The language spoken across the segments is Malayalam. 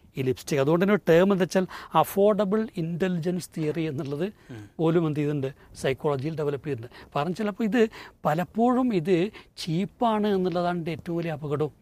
ഈ ലിപ്സ്റ്റിക് അതുകൊണ്ട് തന്നെ ടേം എന്താ വെച്ചാൽ അഫോർഡബിൾ ഇൻ്റലിജൻസ് തിയറി എന്നുള്ളത് പോലും എന്ത് ചെയ്തിട്ടുണ്ട് സൈക്കോളജിയിൽ ഡെവലപ്പ് ചെയ്തിട്ടുണ്ട് കാരണം ചിലപ്പോൾ ഇത് പലപ്പോഴും ഇത് ചീപ്പാണ് എന്നുള്ളതാണ് ഇതിൻ്റെ ഏറ്റവും വലിയ അപകടവും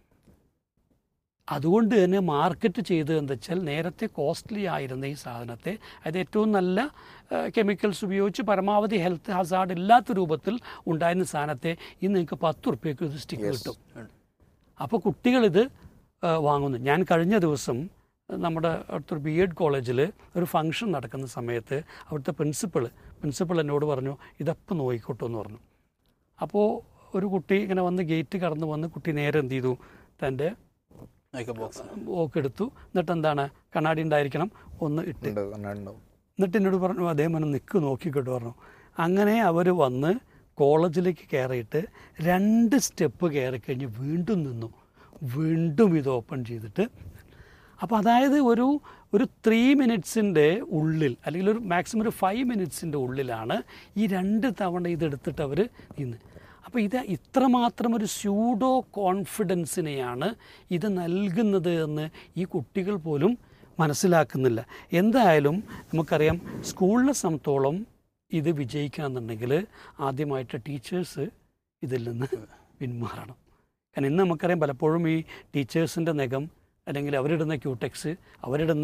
അതുകൊണ്ട് തന്നെ മാർക്കറ്റ് ചെയ്തത് എന്താ വെച്ചാൽ നേരത്തെ കോസ്റ്റ്ലി ആയിരുന്ന ഈ സാധനത്തെ അത് ഏറ്റവും നല്ല കെമിക്കൽസ് ഉപയോഗിച്ച് പരമാവധി ഹെൽത്ത് ഹസാർഡ് ഇല്ലാത്ത രൂപത്തിൽ ഉണ്ടായിരുന്ന സാധനത്തെ ഇന്ന് നിങ്ങൾക്ക് പത്ത് റുപ്യക്ക് ഇത് സ്റ്റിക്ക് കിട്ടും അപ്പോൾ കുട്ടികളിത് ആ, വാങ്ങുന്നു ഞാൻ കഴിഞ്ഞ ദിവസം നമ്മുടെ അടുത്തൊരു ബി എഡ് കോളേജിൽ ഒരു ഫംഗ്ഷൻ നടക്കുന്ന സമയത്ത് അവിടുത്തെ പ്രിൻസിപ്പൾ പ്രിൻസിപ്പൾ എന്നോട് പറഞ്ഞു ഇതപ്പം നോക്കിക്കോട്ടോ എന്ന് പറഞ്ഞു അപ്പോൾ ഒരു കുട്ടി ഇങ്ങനെ വന്ന് ഗേറ്റ് കടന്ന് വന്ന് കുട്ടി നേരെ എന്ത് ചെയ്തു തൻ്റെ മേക്കപ്പ് ബോക്സ് ഓക്കെടുത്തു എന്നിട്ട് എന്താണ് കണ്ണാടി ഉണ്ടായിരിക്കണം ഒന്ന് ഇട്ട് ഉണ്ട് കണ്ണാടിണ്ടാവും എന്നിട്ട് എന്നോട് പറഞ്ഞു അദ്ദേഹം പറഞ്ഞു നിൽക്ക് നോക്കിക്കോട്ട് പറഞ്ഞു അങ്ങനെ അവർ വന്ന് കോളേജിലേക്ക് കയറിയിട്ട് രണ്ട് സ്റ്റെപ്പ് കയറി കഴിഞ്ഞ് വീണ്ടും നിന്നു വീണ്ടും ഇത് ഓപ്പൺ ചെയ്തിട്ട് അപ്പോൾ അതായത് ഒരു ഒരു ത്രീ മിനിറ്റ്സിൻ്റെ ഉള്ളിൽ അല്ലെങ്കിൽ ഒരു മാക്സിമം ഒരു ഫൈവ് മിനിറ്റ്സിൻ്റെ ഉള്ളിലാണ് ഈ രണ്ട് തവണ ഇതെടുത്തിട്ട് അവർ നിന്ന് അപ്പോൾ ഇത് ഇത്രമാത്രം ഒരു സ്യൂഡോ കോൺഫിഡൻസിനെയാണ് ഇത് നൽകുന്നത് എന്ന് ഈ കുട്ടികൾ പോലും മനസ്സിലാക്കുന്നില്ല എന്തായാലും നമുക്കറിയാം സ്കൂളിനെ സംബന്ധിച്ചോളം ഇത് വിജയിക്കണമെന്നുണ്ടെങ്കിൽ ആദ്യമായിട്ട് ടീച്ചേഴ്സ് ഇതിൽ നിന്ന് പിന്മാറണം കാരണം ഇന്ന് നമുക്കറിയാം പലപ്പോഴും ഈ ടീച്ചേഴ്സിൻ്റെ നഖം അല്ലെങ്കിൽ അവരിടുന്ന ക്യൂടെക്സ് അവരിടുന്ന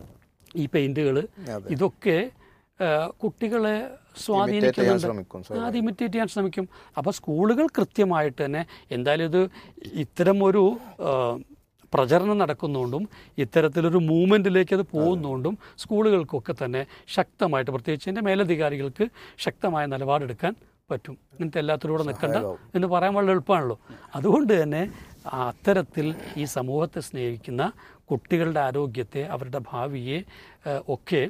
ഈ പെയിൻറ്റുകൾ അതെ. ഇതൊക്കെ ആ, കുട്ടികളെ സ്വാധീനിക്കുന്നുണ്ട് ശ്രമിക്കും, ആ, അത് ഇമിറ്റേറ്റ് ചെയ്യാൻ ശ്രമിക്കും അപ്പോൾ സ്കൂളുകൾ കൃത്യമായിട്ട് തന്നെ എന്തായാലും ഇത് ഇത്തരം ഒരു ആ, പ്രചരണം നടക്കുന്നതുകൊണ്ടും ഇത്തരത്തിലൊരു മൂവ്മെൻറ്റിലേക്ക് അത് പോകുന്നതുകൊണ്ടും സ്കൂളുകൾക്കൊക്കെ തന്നെ ശക്തമായിട്ട് പ്രത്യേകിച്ച് എൻ്റെ മേലധികാരികൾക്ക് ശക്തമായ നിലപാടെടുക്കാൻ പറ്റും ഇങ്ങനത്തെ എല്ലാത്തിലൂടെ നിൽക്കണ്ട എന്ന് പറയാൻ വളരെ എളുപ്പമാണല്ലോ അതുകൊണ്ട് തന്നെ ആ അത്തരത്തിൽ ഈ സമൂഹത്തെ സ്നേഹിക്കുന്ന കുട്ടികളുടെ ആരോഗ്യത്തെ അവരുടെ ഭാവിയെ ആ, ഒക്കെ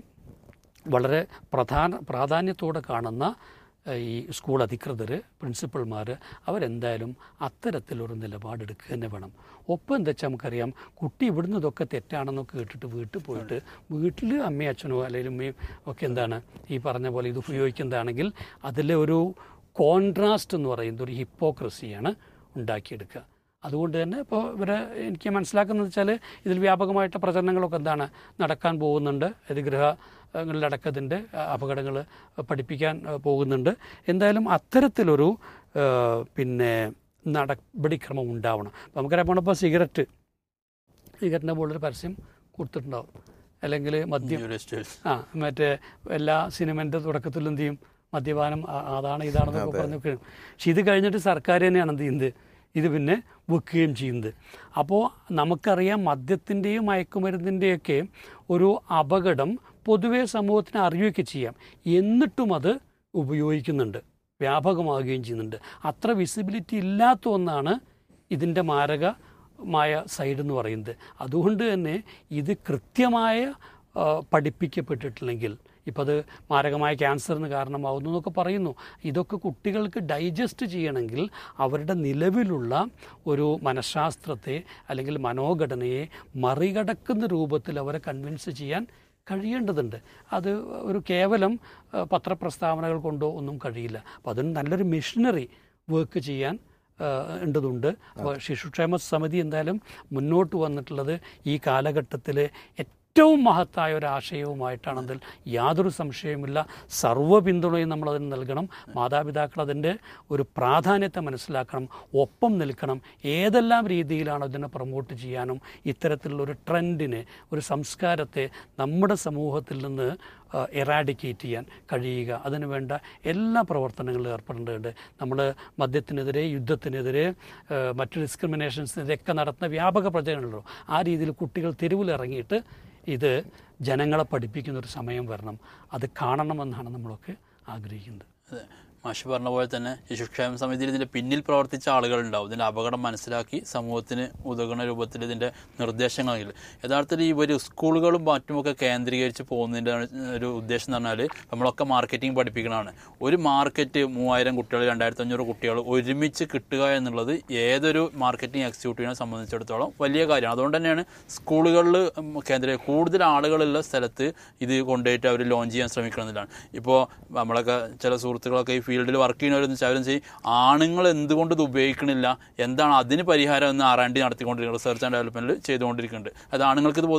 വളരെ പ്രധാന പ്രാധാന്യത്തോടെ കാണുന്ന ഏഹ്, ഈ സ്കൂൾ അധികൃതർ പ്രിൻസിപ്പൽമാർ അവരെന്തായാലും അത്തരത്തിലൊരു നിലപാടെടുക്കുക തന്നെ വേണം ഒപ്പം എന്താ വെച്ചാൽ നമുക്കറിയാം കുട്ടി ഇവിടുന്ന് ഇതൊക്കെ തെറ്റാണെന്നൊക്കെ കേട്ടിട്ട് വീട്ടിൽ പോയിട്ട് വീട്ടിൽ അമ്മയും അച്ഛനോ അല്ലെങ്കിൽ ഉമ്മയും ഒക്കെ എന്താണ് ഈ പറഞ്ഞ പോലെ ഇത് ഉപയോഗിക്കുന്നതാണെങ്കിൽ അതിലെ ഒരു കോൺട്രാസ്റ്റ് എന്ന് പറയുന്നത് ഒരു ഹിപ്പോക്രസിയാണ് ഉണ്ടാക്കിയെടുക്കുക അതുകൊണ്ട് തന്നെ ഇപ്പോൾ ഇവരെ എനിക്ക് മനസ്സിലാക്കുന്നത് വെച്ചാൽ ഇതിൽ വ്യാപകമായിട്ട് പ്രചരണങ്ങളൊക്കെ എന്താണ് നടക്കാൻ പോകുന്നുണ്ട് ഇത് ഗൃഹങ്ങളിലടക്കത്തിൻ്റെ അപകടങ്ങൾ പഠിപ്പിക്കാൻ ആ, പോകുന്നുണ്ട് എന്തായാലും അത്തരത്തിലൊരു ആ, പിന്നെ നടപടിക്രമം ഉണ്ടാവണം അപ്പോൾ നമുക്കറിയാം നമ്മളിപ്പോൾ സിഗരറ്റ് സിഗരറ്റിൻ്റെ മുകളിലൊരു പരസ്യം കൊടുത്തിട്ടുണ്ടാവും അല്ലെങ്കിൽ മദ്യം ആ മറ്റേ എല്ലാ സിനിമൻ്റെ തുടക്കത്തിൽ എന്ത് ചെയ്യും മദ്യപാനം ആ- അതാണ് ഇതാണെന്നൊക്കെ പറഞ്ഞൊക്കെ പക്ഷെ ഇത് കഴിഞ്ഞിട്ട് സർക്കാർ തന്നെയാണ് എന്ത് ചെയ്യുന്നത് ഇത് പിന്നെ വെക്കുകയും ചെയ്യുന്നത് അപ്പോൾ നമുക്കറിയാം മദ്യത്തിൻ്റെയും മയക്കുമരുന്നിൻ്റെയൊക്കെ ഒരു അപകടം പൊതുവേ സമൂഹത്തിന് അറിയുകയൊക്കെ ചെയ്യാം എന്നിട്ടും അത് ഉപയോഗിക്കുന്നുണ്ട് വ്യാപകമാവുകയും ചെയ്യുന്നുണ്ട് അത്ര വിസിബിലിറ്റി ഇല്ലാത്ത ഒന്നാണ് ഇതിൻ്റെ മാരകമായ സൈഡ് എന്ന് പറയുന്നത് അതുകൊണ്ട് തന്നെ ഇത് കൃത്യമായ ആ, പഠിപ്പിക്കപ്പെട്ടിട്ടില്ലെങ്കിൽ ഇപ്പോൾ അത് മാരകമായ ക്യാൻസറിന് കാരണമാവുന്നു എന്നൊക്കെ പറയുന്നു ഇതൊക്കെ കുട്ടികൾക്ക് ഡൈജസ്റ്റ് ചെയ്യണമെങ്കിൽ അവരുടെ നിലവിലുള്ള ഒരു മനഃശാസ്ത്രത്തെ അല്ലെങ്കിൽ മനോഘടനയെ മറികടക്കുന്ന രൂപത്തിൽ അവരെ കൺവിൻസ് ചെയ്യാൻ കഴിയേണ്ടതുണ്ട് അത് ഒരു കേവലം ആ, പത്രപ്രസ്താവനകൾ കൊണ്ടോ ഒന്നും കഴിയില്ല അപ്പോൾ അതിന് നല്ലൊരു മിഷനറി വർക്ക് ചെയ്യാൻ ആ, ഉണ്ടതുണ്ട് അപ്പോൾ ശിശുക്ഷേമ സമിതി എന്തായാലും മുന്നോട്ട് വന്നിട്ടുള്ളത് ഈ കാലഘട്ടത്തിൽ ഏറ്റവും മഹത്തായ ഒരു ആശയവുമായിട്ടാണെന്നതിൽ യാതൊരു സംശയവുമില്ല സർവ്വ പിന്തുണയും നമ്മൾ അതിന് നൽകണം മാതാപിതാക്കൾ അതിൻ്റെ ഒരു പ്രാധാന്യത്തെ മനസ്സിലാക്കണം ഒപ്പം നിൽക്കണം ഏതെല്ലാം രീതിയിലാണ് അതിനെ പ്രൊമോട്ട് ചെയ്യാനും ഇത്തരത്തിലുള്ള ഒരു ട്രെൻഡിനെ ഒരു സംസ്കാരത്തെ നമ്മുടെ സമൂഹത്തിൽ നിന്ന് എറാഡിക്കേറ്റ് ചെയ്യാൻ കഴിയുക അതിനു വേണ്ട എല്ലാ പ്രവർത്തനങ്ങളിലും ഏർപ്പെടേണ്ടതുണ്ട് നമ്മൾ മദ്യത്തിനെതിരെ യുദ്ധത്തിനെതിരെ ആ, മറ്റു ഡിസ്ക്രിമിനേഷൻസിനെതിരെയൊക്കെ നടത്തുന്ന വ്യാപക പ്രചരണങ്ങളോ ആ രീതിയിൽ കുട്ടികൾ തെരുവിലിറങ്ങിയിട്ട് ഇത് ജനങ്ങളെ പഠിപ്പിക്കുന്ന ഒരു സമയം വരണം അത് കാണണമെന്നാണ് നമ്മളൊക്കെ ആഗ്രഹിക്കുന്നത് അതെ മാഷി പറഞ്ഞ പോലെ തന്നെ ശിശുക്ഷേമ സമിതിയിൽ ഇതിൻ്റെ പിന്നിൽ പ്രവർത്തിച്ച ആളുകളുണ്ടാവും ഇതിൻ്റെ അപകടം മനസ്സിലാക്കി സമൂഹത്തിന് ഉതകുന്ന രൂപത്തിൽ ഇതിൻ്റെ നിർദ്ദേശങ്ങൾ യഥാർത്ഥത്തിൽ ഇവർ സ്കൂളുകളും മറ്റുമൊക്കെ കേന്ദ്രീകരിച്ച് പോകുന്നതിൻ്റെ ഒരു ഉദ്ദേശം എന്ന് പറഞ്ഞാൽ നമ്മളൊക്കെ മാർക്കറ്റിംഗ് പഠിപ്പിക്കണതാണ് ഒരു മാർക്കറ്റ് മൂവായിരം കുട്ടികൾ രണ്ടായിരത്തി അഞ്ഞൂറ് കുട്ടികൾ ഒരുമിച്ച് കിട്ടുക എന്നുള്ളത് ഏതൊരു മാർക്കറ്റിംഗ് എക്സിക്യൂട്ടീവിനെ സംബന്ധിച്ചിടത്തോളം വലിയ കാര്യമാണ് അതുകൊണ്ട് തന്നെയാണ് സ്കൂളുകളിൽ കേന്ദ്ര കൂടുതൽ ആളുകളുള്ള സ്ഥലത്ത് ഇത് കൊണ്ടുപോയിട്ട് അവർ ലോഞ്ച് ചെയ്യാൻ ശ്രമിക്കണമെന്നില്ലാണ് ഇപ്പോൾ നമ്മളൊക്കെ ചില സുഹൃത്തുക്കളൊക്കെ ഈ ഫീൽഡിൽ വർക്ക് ചെയ്യുന്നവരെന്ന് വെച്ചാൽ അവരും ചെയ്യും ആണുങ്ങൾ എന്തുകൊണ്ട് ഇത് ഉപയോഗിക്കണില്ല എന്താണ് അതിന് പരിഹാരം എന്ന് ആറാണ്ടി നടത്തിക്കൊണ്ടിരിക്കുന്നത് റിസർച്ച് ആൻഡ് ഡെവലപ്മെൻറ്റിൽ ചെയ്തുകൊണ്ടിരിക്കുന്നുണ്ട് അത് ആണുങ്ങൾക്ക് ഇത്